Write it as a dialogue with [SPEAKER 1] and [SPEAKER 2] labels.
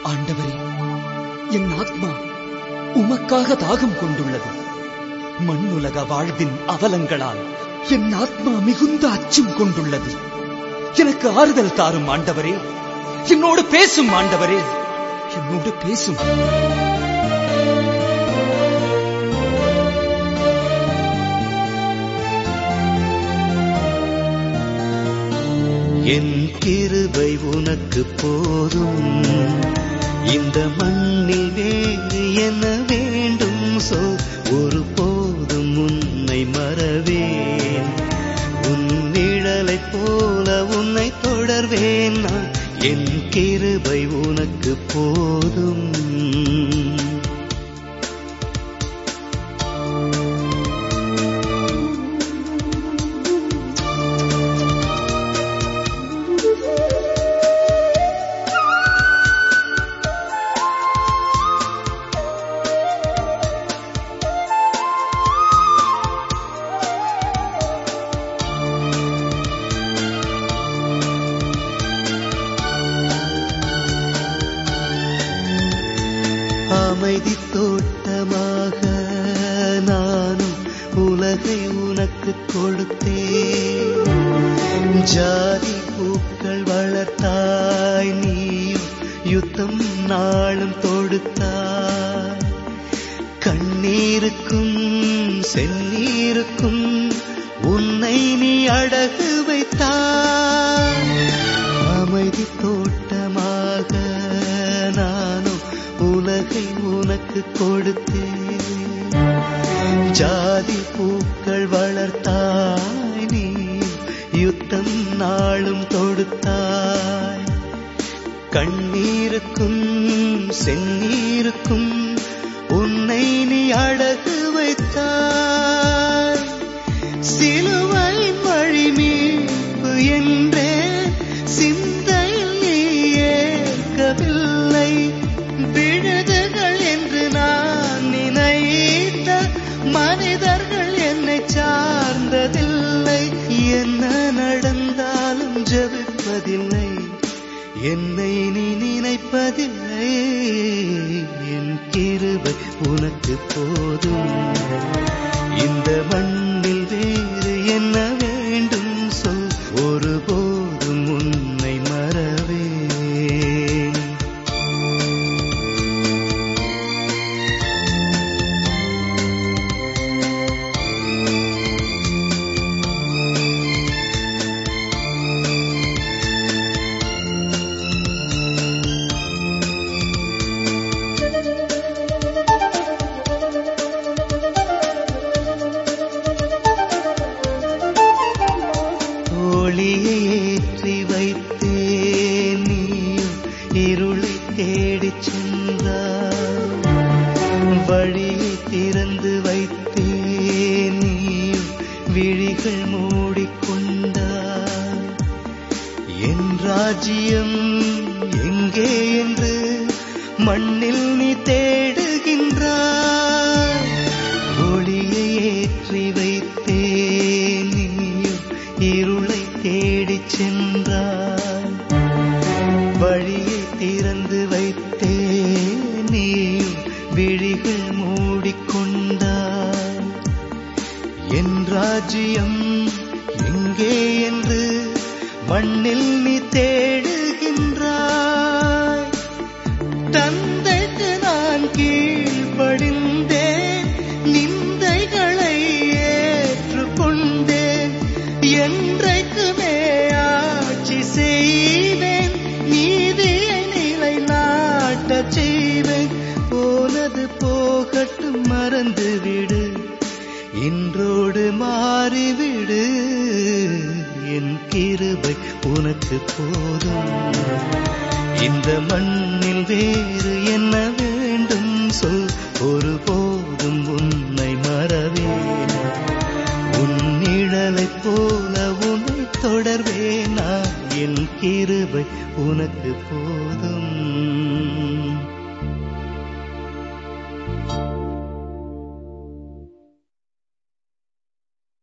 [SPEAKER 1] ஆண்டவரே என் ஆத்மா உமக்காக தாகம் கொண்டுள்ளது மண்ணுலக வாழ்வின் அவலங்களால் என் ஆத்மா மிகுந்த அச்சம் கொண்டுள்ளது எனக்கு ஆறுதல் தாரும் ஆண்டவரே என்னோடு பேசும் ஆண்டவரே என்னோடு பேசும்
[SPEAKER 2] என் கிருபை உனக்கு போதும் இந்த மண்ணில் வேறு என்ன வேண்டும் சொல் ஒரு போதும் உன்னை மறவேன் உன் நிழலைப் போல உன்னை தொடர்வேன் நான் என் கிருபை உனக்கு போதும் அமைதி தோட்டமாக நானும் உலகை உனக்கு கொடுத்தேன் ஜாதி பூக்கள் வளர்த்தாய் நீயும் யுத்தம் நாளும் தொடுத்தாய் கண்ணீருக்கும் செந்நீருக்கும் உன்னை நீ அடகு வைத்தாய் அமைதி தோட்டமாக நானும் உலகை உனக்கு கொடுத்தேன் ஜாதி பூக்கள் வளர்த்தாய் நீ யுத்தம் நாளும் தொடுத்தாய் கண்ணீருக்கும் செந்நீருக்கும் உன்னை நீ அழகு வைத்தாய் சிலுவை வழி மீட்பு என்றே சிந்தையில் நீ ஏற்கவில்லை விழுதுகள் என்று நான் நினைத்த மனிதர்கள் என்னை சார்ந்ததில்லை என்ன நடந்தாலும் ஜெபிப்பதில்லை என்னை நீ நினைப்பதில்லை என் கிருபை உனக்கு போதும் இந்த மண்ணில் வேறு என்ன வேண்டும் சொல் ஒருபோதும் உன்னை மறவேன் ஒளியை ஏற்றி வைத்தேன் நீயும் இருளை தேடிச் சென்றாய் வழியை திறந்து வைத்தேன் நீயும் விழிகள் மூடிக்கொண்டாய் என் ராஜ்யம் எங்கே என்று மண்ணில் நீ தேடுகின்றாய் ஒளியை ஏற்றி வைத்தேன் நீயும் இருளை தேடிச் சென்றாய் வழியை திறந்து வைத்தேன் நீயும் விழிகள் மூடிக்கொண்டாய் என் ராஜ்யம் எங்கே என்று மண்ணில் நீ தேடுகின்றாய் தந்தைக்கு நான் கீழ்ப்படிந்தேன் நிந்தைகளை ஏற்றுக்கொண்டேன் என்றைக்குமே ஆட்சி செய்வேன் நீதியை நிலை நாட்டச் செய்வேன் போனது போகட்டும் மறந்துவிடு இன்றோடு மாறிவிடு என் கிருபை உனக்கு போதும் இந்த மண்ணில் வேறு என்ன வேண்டும் சொல் ஒருபோதும் உன்னை மறவேன் உன் நிழலைப் போல உன்னை தொடர்வேனா என் கிருபை உனக்கு போதும்